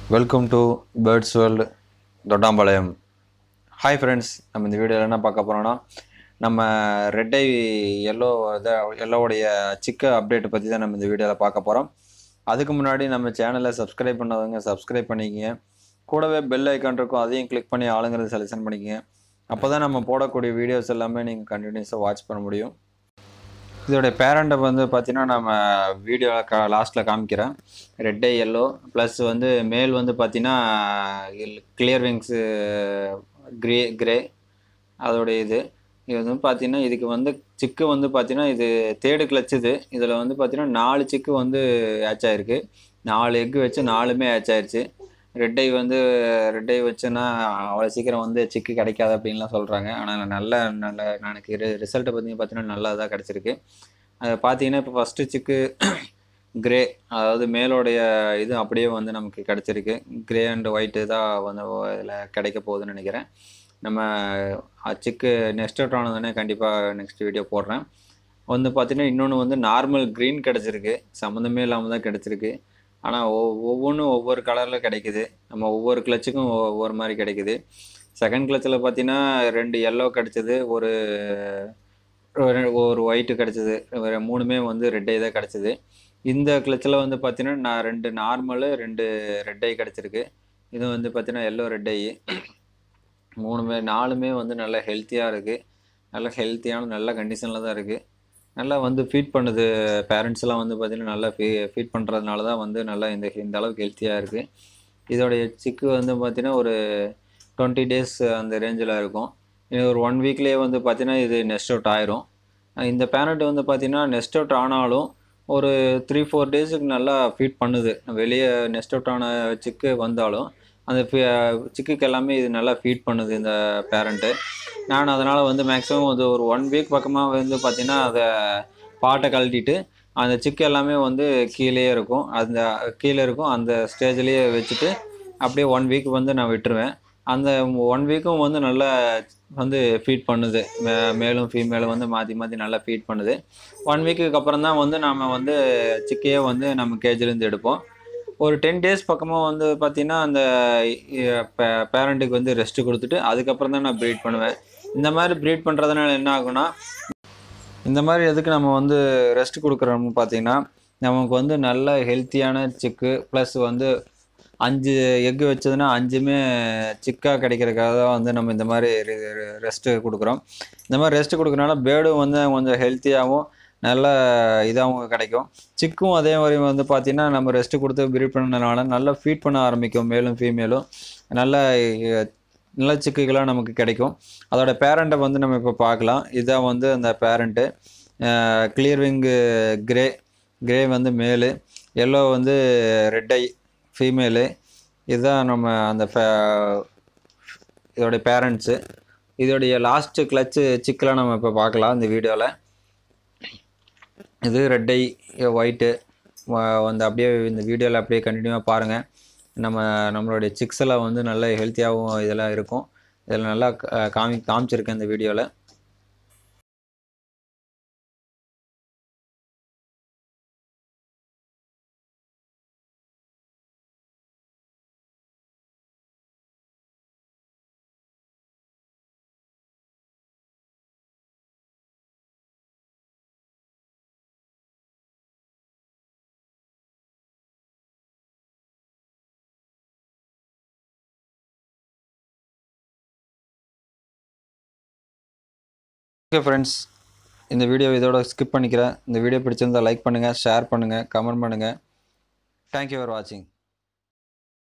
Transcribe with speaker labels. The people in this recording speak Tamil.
Speaker 1: welcome to birds world Thottampalayam hi friends நம்ம இந்த வீடியோவில் என்ன பார்க்க போகிறோம்னா நம்ம ரெட் ஐ எல்லோ இதை எல்லோவுடைய சிக்க அப்டேட் பற்றி தான் நம்ம இந்த வீடியோவில் பார்க்க போகிறோம் அதுக்கு முன்னாடி நம்ம சேனலை சப்ஸ்கிரைப் பண்ணாதவங்க சப்ஸ்கிரைப் பண்ணிக்கங்க கூடவே பெல் ஐக்கான் இருக்கும் அதையும் கிளிக் பண்ணி ஆளுங்கிறத செலெக்ஷன் பண்ணிக்கங்க அப்போ தான் நம்ம போடக்கூடிய வீடியோஸ் எல்லாமே நீங்கள் கண்டினியூஸாக வாட்ச் பண்ண முடியும் இதோடைய பேரண்ட்டை வந்து பார்த்தீங்கன்னா நம்ம வீடியோவில் கா லாஸ்ட்டில் காமிக்கிறேன் ரெட் ஐ எல்லோ ப்ளஸ் வந்து மேல் வந்து பார்த்தீங்கன்னா கிளியர் விங்ஸு க்ரே கிரே அதோடைய இது இது வந்து பார்த்தீங்கன்னா இதுக்கு வந்து சிக்கு வந்து பார்த்தீங்கன்னா இது தேடு கிளச்சுது இதில் வந்து பார்த்தீங்கன்னா நாலு சிக்கு வந்து ஆச் ஆயிருக்கு நாலு எக்கு வச்சு நாலுமே ஆச் ஆயிருச்சு ரெட் ஐ வந்து ரெட் ஐ வச்சுன்னா அவ்வளோ சீக்கிரம் வந்து சிக்கு கிடைக்காது அப்படின்லாம் சொல்கிறாங்க ஆனால் நல்ல நல்ல எனக்கு ரிசல்ட்டை பற்றி பார்த்தீங்கன்னா நல்லா தான் கிடச்சிருக்கு அது பார்த்தீங்கன்னா இப்போ ஃபஸ்ட்டு சிக்கு கிரே அதாவது மேலோடைய இது அப்படியே வந்து நமக்கு கிடச்சிருக்கு கிரே அண்ட் ஒயிட்டு தான் வந்து இதில் கிடைக்க போகுதுன்னு நினைக்கிறேன் நம்ம சிக்கு நெக்ஸ்ட் அவுட் ஆனதுனே கண்டிப்பாக நெக்ஸ்ட் வீடியோ போடுறேன் வந்து பார்த்தீங்கன்னா இன்னொன்று வந்து நார்மல் க்ரீன் கிடச்சிருக்கு சம்மந்தமே இல்லாமல் தான் கிடச்சிருக்கு ஆனால் ஒ ஒவ்வொன்றும் ஒவ்வொரு கலரில் கிடைக்குது நம்ம ஒவ்வொரு கிளச்சுக்கும் ஒவ்வொரு மாதிரி கிடைக்குது செகண்ட் கிளச்சில் பார்த்தீங்கன்னா ரெண்டு எல்லோ கிடச்சிது ஒரு ஒரு ஒயிட்டு கிடச்சிது மூணுமே வந்து ரெட் ஐ தான் கிடச்சிது இந்த கிளச்சில் வந்து பார்த்தீங்கன்னா நான் ரெண்டு நார்மலு ரெண்டு ரெட் ஐ கிடச்சிருக்கு இது வந்து பார்த்தீங்கன்னா எல்லோ ரெட் ஐ மூணுமே நாலுமே வந்து நல்லா ஹெல்த்தியாக இருக்குது நல்ல ஹெல்த்தியான நல்ல கண்டிஷனில் தான் இருக்குது நல்லா வந்து ஃபீட் பண்ணுது பேரண்ட்ஸ் எல்லாம் வந்து பார்த்திங்கன்னா நல்லா ஃபீ ஃபீட் பண்ணுறதுனால தான் வந்து நல்லா இந்த இந்த அளவுக்கு ஹெல்த்தியாக இருக்குது இதோடைய சிக்கு வந்து பார்த்திங்கன்னா ஒரு டுவெண்ட்டி டேஸ் அந்த ரேஞ்சில் இருக்கும் இது ஒரு ஒன் வீக்லேயே வந்து பார்த்திங்கன்னா இது நெஸ்ட் அவுட் ஆயிரும் இந்த பேரண்ட் வந்து பார்த்திங்கன்னா நெஸ்ட் அவுட் ஆனாலும் ஒரு த்ரீ ஃபோர் டேஸுக்கு நல்லா ஃபீட் பண்ணுது வெளியே நெஸ்ட் அவுட் ஆன சிக்கு வந்தாலும் அந்த சிக்குக்கு எல்லாமே இது நல்லா ஃபீட் பண்ணுது இந்த பேரண்ட்டு நான் அதனால் வந்து மேக்ஸிமம் அது ஒரு ஒன் வீக் பக்கமாக வந்து பார்த்திங்கன்னா அதை பாட்டை கழட்டிட்டு அந்த சிக்கு எல்லாமே வந்து கீழே இருக்கும் அந்த கீழே இருக்கும் அந்த ஸ்டேஜ்லேயே வச்சுட்டு அப்படியே ஒன் வீக் வந்து நான் விட்டுருவேன் அந்த ஒன் வீக்கும் வந்து நல்லா வந்து ஃபீட் பண்ணுது மே மேலும் ஃபீமேலும் வந்து மாற்றி மாற்றி நல்லா ஃபீட் பண்ணுது ஒன் வீக்குக்கு அப்புறம் தான் வந்து நம்ம வந்து சிக்கையே வந்து நம்ம கேஜிலேருந்து எடுப்போம் ஒரு டென் டேஸ் பக்கமாக வந்து பார்த்திங்கன்னா அந்த பேரண்ட்டுக்கு வந்து ரெஸ்ட்டு கொடுத்துட்டு அதுக்கப்புறம் தான் நான் ப்ரீட் பண்ணுவேன் இந்த மாதிரி ப்ரீட் பண்ணுறதுனால என்ன ஆகும்னா இந்த மாதிரி எதுக்கு நம்ம வந்து ரெஸ்ட் கொடுக்குறோம்னு பார்த்தீங்கன்னா நமக்கு வந்து நல்ல ஹெல்த்தியான சிக்கு ப்ளஸ் வந்து அஞ்சு எக்கு வச்சதுன்னா அஞ்சுமே சிக்காக கிடைக்கிறதுக்காக தான் வந்து நம்ம இந்த மாதிரி ரெஸ்ட்டு கொடுக்குறோம் இந்த மாதிரி ரெஸ்ட்டு கொடுக்குறனால பேர்டும் வந்து கொஞ்சம் ஹெல்த்தியாகவும் நல்ல இதாகவும் கிடைக்கும் சிக்கும் அதே மாதிரி வந்து பார்த்திங்கன்னா நம்ம ரெஸ்ட்டு கொடுத்து ப்ரீட் பண்ணனால நல்லா ஃபீட் பண்ண ஆரம்பிக்கும் மேலும் ஃபீமேலும் நல்ல நல்ல சிக்குகளாக நமக்கு கிடைக்கும் அதோட பேரண்ட்டை வந்து நம்ம இப்போ பார்க்கலாம் இதுதான் வந்து அந்த parent clear wing grey grey வந்து மேலு எல்லோ வந்து ரெட் ஐ ஃபீமேலு இதுதான் நம்ம அந்த இதோடைய பேரண்ட்ஸு இதோடைய லாஸ்ட்டு கிளச்சு சிக்கெலாம் நம்ம இப்போ பார்க்கலாம் இந்த வீடியோவில் இது ரெட் ஐ ஒயிட்டு வந்து அப்படியே இந்த வீடியோவில் அப்படியே கண்டினியூவாக பாருங்கள் நம்ம நம்மளுடைய சிக்ஸ் எல்லாம் வந்து நல்ல ஹெல்த்தியாகவும் இதெல்லாம் இருக்கும் இதில் நல்லா காமி காமிச்சிருக்கேன் இந்த வீடியோவில் ஓகே ஃப்ரெண்ட்ஸ் இந்த வீடியோ இதோட ஸ்கிப் பண்ணிக்கிறேன் இந்த வீடியோ பிடிச்சிருந்தால் லைக் பண்ணுங்கள் ஷேர் பண்ணுங்கள் கமெண்ட் பண்ணுங்கள் தேங்க்யூ ஃபார் வாட்சிங்